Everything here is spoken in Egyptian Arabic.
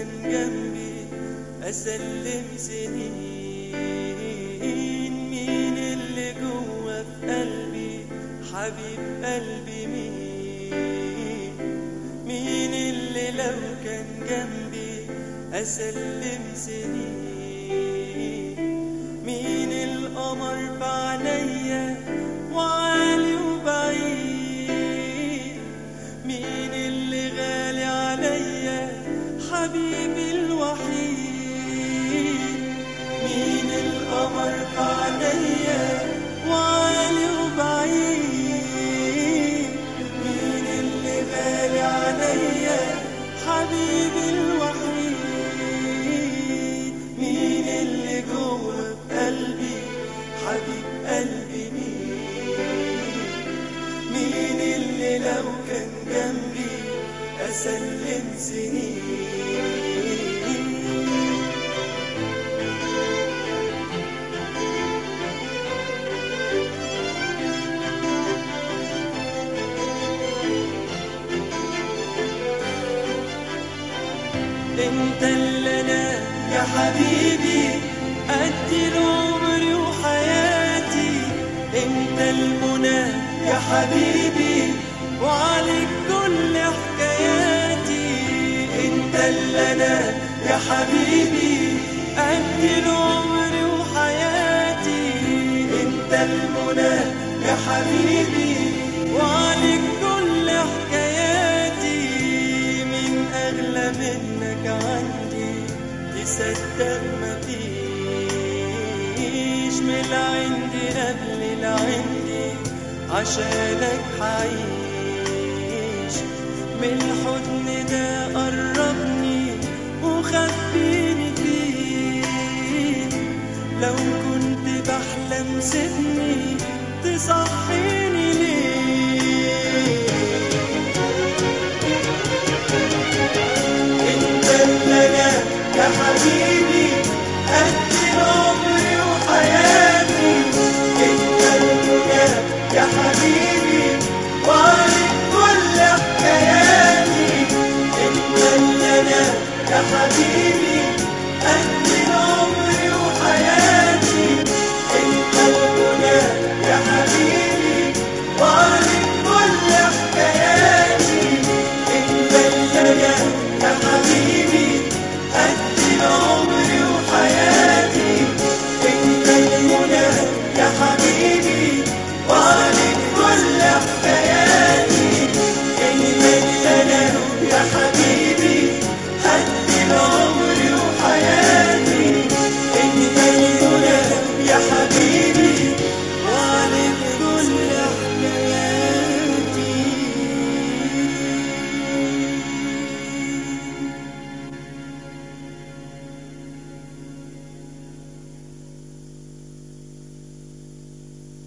كان جنبي أسلم سنين مين اللي جوا في قلبي حبيب قلبي مين مين اللي لو كان جنبي أسلم سنين مين القمر بعليا وعالي وبعيد مين اللي غالي عليا حبيبي الوحيد مين القمر بعليا وعالي وبعيد مين اللي غالي عليا حبيبي الوحيد مين اللي جوه قلبي حبيب قلبي مين مين اللي لو كان جنبي أسلم سنين انت اللي انا يا حبيبي ادي عمري وحياتي انت المنى يا حبيبي وعليك كل حكاياتي انت اللي انا يا حبيبي ادي عمري وحياتي انت المنى يا حبيبي وعليك كل حكاياتي من اغلى منك عندي تصدق مفيش من العندي قبل العندي عشانك حعيش من الحضن ده قربني وخبيني فيه لو كنت بحلم سيبني تصحيني ليه انت اللي انا يا حبيبي قد عمري وحياتي انت المنى يا حبيبي وعارف كل حكاياتي انت اللي انا يا حبيبي قد عمري وحياتي انت المنى يا حبيبي وعارف كل حكاياتي انت اللي انا يا حبيبي قد عمري وحياتي انت المنى يا حبيبي وعلي